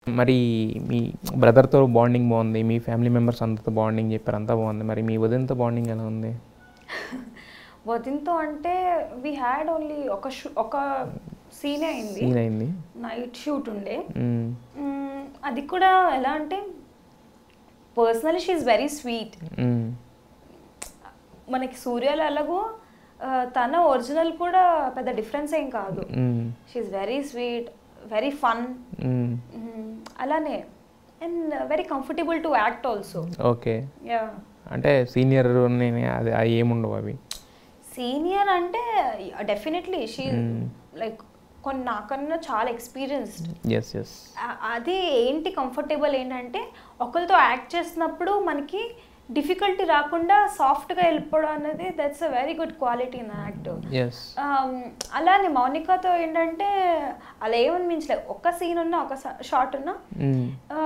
మరి మీ బ్రదర్తో బాండింగ్ బాగుంది మీ ఫ్యామిలీ మెంబర్స్ అందరితో బాండింగ్ చెప్పారు అంతా బాగుంది మరి మీ వదినతో బాండింగ్ ఎలా ఉంది వదినతో అంటే వీ హ్యాడ్ ఓన్లీ ఒక షూ ఒక సీనే అయింది సీన్ అయింది నైట్ షూట్ ఉండే మ్మ్. మ్మ్, అది కూడా ఎలా అంటే personally she very sweet hmm. మనకి సూర్యాలు ఎలాగో ఆ, తన ఒరిజినల్ కూడా పెద్ద డిఫరెన్స్ ఏం కాదు hmm. She very sweet very fun hmm. అలానే and very comfortable to act also okay yeah అంటే సీనియర్ అది అవి ఏముండవు అవి సీనియర్ అంటే డెఫినెట్లీ షీ లైక్ కొన్ని నాకన్నా చాలా ఎక్స్పీరియన్స్డ్ ఎస్ ఎస్ అది ఏంటి కంఫర్టబుల్ ఏంటంటే ఒకరితో యాక్ట్ చేసినప్పుడు మనకి డిఫికల్టీ రాకుండా సాఫ్ట్గా వెళ్ళిపోవడం అనేది that's a very good quality in actress అలానే మౌనికతో ఏంటంటే అలా ఏమనిపించలేదు ఒక్క సీన్ ఉన్నా ఒక షార్ట్ ఉన్నా ఆ,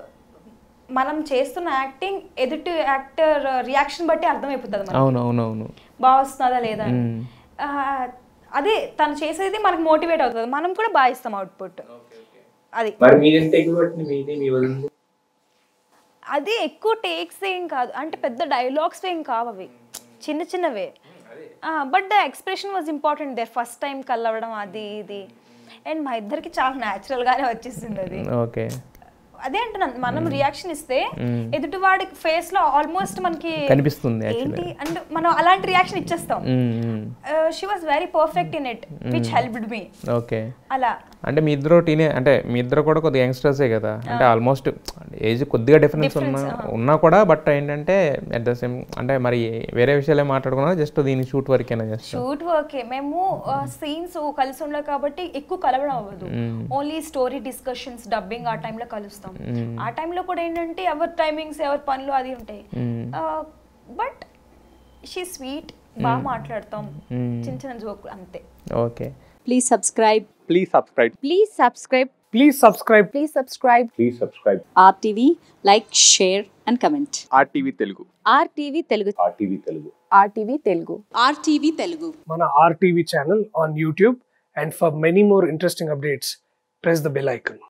మనం చేస్తున్న యాక్టింగ్ ఎదుటి యాక్టర్ రియాక్షన్ బట్టి అర్థమైపోతుంది మనకి అవును అవును అవును బాగా వస్తుందా లేదా అని మ్మ్. ఆ, అదే తను చేసేది మనకు మోటివేట్ అవుతుంది మనం కూడా బాగా ఇస్తాం అవుట్పుట్ అది మరి మీది ఎంత ఎక్కువ పట్టింది మీది మీ వదిలింది అది ఎక్కువ టేక్స్ ఏం కాదు అంటే పెద్ద డైలాగ్స్ ఏం కావు అవి చిన్న చిన్నవే but the expression was important there first time కలవడం అది ఇది అండ్ మా ఇద్దరికి చాలా natural గానే వచ్చేసింది అది ఓకే అదే అంటున్నాను మనం రియాక్షన్ ఇస్తే ఎదుటి వాడి ఫేస్ లో ఆల్మోస్ట్ మనకి కనిపిస్తుంది ఏంటి యాక్చువల్లీ అంటే మనం అలాంటి రియాక్షన్ ఇచ్చేస్తాం she was very perfect in it which helped me okay అలా అంటే మీ ఇద్దరు టీనే అంటే మీ ఇద్దరు కూడా కొద్దిగా యంగ్స్టర్సే కదా అంటే ఆల్మోస్ట్ ఏజ్ కొద్దిగా డిఫరెన్స్ ఉన్నా ఉన్నా కూడా బట్ ఏంటంటే అట్ ద సేమ్ అంటే మరి వేరే విషయాలే మాట్లాడుకున్నా జస్ట్ దీని షూట్ వరకేనా జస్ట్ షూట్ వర్కే మేము సీన్స్ కలిసి ఉండవు కాబట్టి ఎక్కువ కలవడం అవ్వదు ఓన్లీ స్టోరీ డిస్కషన్స్ డబ్బింగ్ ఆ టైంలో కలుస్తాం ఆ టైంలో కూడా ఏంటంటే ఎవరి టైమింగ్స్ ఎవరి పనులు అది ఉంటాయి బట్ షీ స్వీట్ బాగా మాట్లాడతాం చిన్న చిన్న జోక్ అంతే okay Please subscribe Please subscribe. Please subscribe Please subscribe. Please subscribe Please subscribe. RTV, like, share and comment. RTV Telugu. RTV Telugu. RTV Telugu. RTV Telugu. RTV Telugu. Mana RTV channel on YouTube. And for many more interesting updates, press the bell icon.